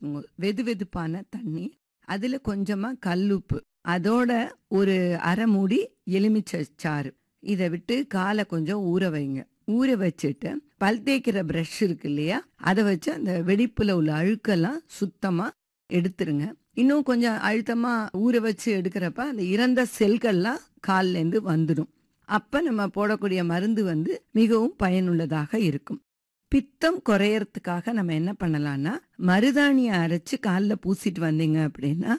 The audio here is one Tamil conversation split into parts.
எடுத்துக்கோங்க வெது வெதுப்பான தண்ணி அதுல கொஞ்சமா கல்லுப்பு அதோட ஒரு அரை மூடி எலுமிச்சை சாறு இதை விட்டு காலை கொஞ்சம் ஊற வைங்க ஊற வச்சுட்டு பல் தேய்க்கிற பிரஷ் இருக்கு இல்லையா அதை வச்சு அந்த வெடிப்புல உள்ள அழுக்கெல்லாம் சுத்தமா எடுத்துருங்க இன்னும் கொஞ்சம் அழுத்தமா ஊற வச்சு எடுக்கிறப்ப அந்த இறந்த செல்கள்லாம் கால்ல இருந்து வந்துடும் அப்ப நம்ம போடக்கூடிய மருந்து வந்து மிகவும் பயனுள்ளதாக இருக்கும் பித்தம் குறையறதுக்காக நம்ம என்ன பண்ணலாம்னா மருதாணியை அரைச்சு காலில் பூசிட்டு வந்தீங்க அப்படின்னா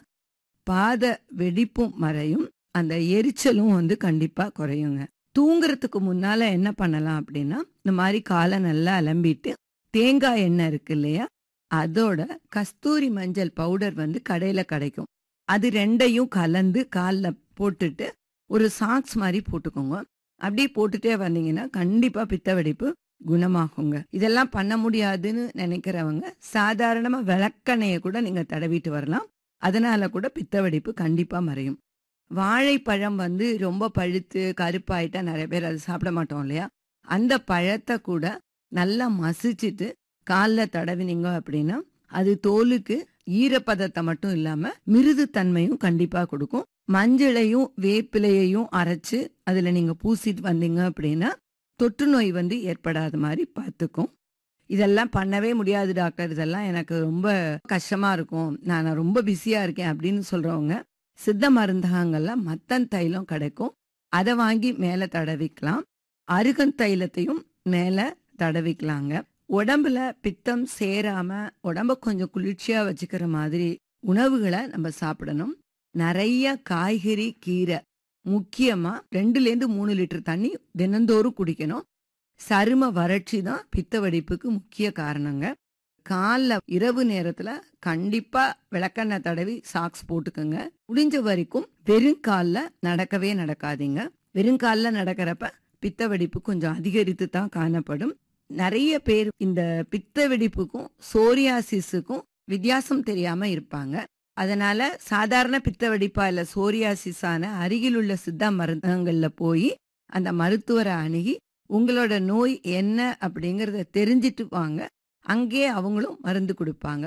பாத வெடிப்பும் மறையும் அந்த எரிச்சலும் வந்து கண்டிப்பா குறையுங்க தூங்குறதுக்கு முன்னால என்ன பண்ணலாம் அப்படின்னா இந்த மாதிரி காலை நல்லா அலம்பிட்டு தேங்காய் எண்ணெய் இருக்கு இல்லையா அதோட கஸ்தூரி மஞ்சள் பவுடர் வந்து கடையில கிடைக்கும் அது ரெண்டையும் கலந்து காலில் போட்டுட்டு ஒரு சாக்ஸ் மாதிரி போட்டுக்கோங்க அப்படியே போட்டுட்டே வந்தீங்கன்னா கண்டிப்பா பித்த வெடிப்பு குணமாகுங்க இதெல்லாம் பண்ண முடியாதுன்னு நினைக்கிறவங்க சாதாரணமா விளக்கெண்ணெய கூட நீங்க தடவிட்டு வரலாம் அதனால கூட பித்த வெடிப்பு கண்டிப்பா மறையும் வாழைப்பழம் வந்து ரொம்ப பழுத்து கருப்பாயிட்டா நிறைய பேர் அதை சாப்பிட மாட்டோம் இல்லையா அந்த பழத்தை கூட நல்லா மசிச்சுட்டு காலில் தடவினீங்க அப்படின்னா அது தோலுக்கு ஈரப்பதத்தை மட்டும் இல்லாம மிருது தன்மையும் கண்டிப்பா கொடுக்கும் மஞ்சளையும் வேப்பிலையையும் அரைச்சு அதுல நீங்க பூசிட்டு வந்தீங்க அப்படின்னா தொற்று நோய் வந்து ஏற்படாத மாதிரி பார்த்துக்கும் இதெல்லாம் பண்ணவே முடியாது டாக்டர் இதெல்லாம் எனக்கு ரொம்ப கஷ்டமா இருக்கும் நான் ரொம்ப பிஸியா இருக்கேன் அப்படின்னு சொல்றவங்க சித்த மருந்தகங்கள்ல மத்தன் தைலம் கிடைக்கும் அதை வாங்கி மேல தடவிக்கலாம் அருகன் தைலத்தையும் மேல தடவிக்கலாங்க உடம்புல பித்தம் சேராம உடம்ப கொஞ்சம் குளிர்ச்சியா வச்சுக்கிற மாதிரி உணவுகளை நம்ம சாப்பிடணும் நிறைய காய்கறி கீரை முக்கியமா ரெண்டுல இருந்து மூணு லிட்டர் தண்ணி தினந்தோறும் குடிக்கணும் சரும வறட்சி தான் பித்த வெடிப்புக்கு முக்கிய காரணங்க காலில் இரவு நேரத்துல கண்டிப்பா விளக்கெண்ணெய் தடவி சாக்ஸ் போட்டுக்கோங்க முடிஞ்ச வரைக்கும் வெறும் காலில் நடக்கவே நடக்காதீங்க வெறும் காலில் நடக்கிறப்ப பித்த வெடிப்பு கொஞ்சம் அதிகரித்து தான் காணப்படும் நிறைய பேர் இந்த பித்த வெடிப்புக்கும் சோரியாசிஸுக்கும் வித்தியாசம் தெரியாம இருப்பாங்க அதனால சாதாரண பித்த வெடிப்பா இல்ல சோரியாசிஸான அருகில் உள்ள சித்தா மருந்தகங்கள்ல போய் அந்த மருத்துவரை அணுகி உங்களோட நோய் என்ன அப்படிங்கறத தெரிஞ்சிட்டு வாங்க அங்கே அவங்களும் மருந்து கொடுப்பாங்க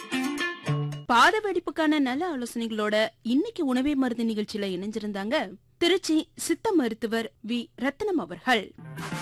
பாத வெடிப்புக்கான நல்ல ஆலோசனைகளோட இன்னைக்கு உணவே மருந்து நிகழ்ச்சியில இணைஞ்சிருந்தாங்க திருச்சி சித்த மருத்துவர் வி ரத்னம் அவர்கள்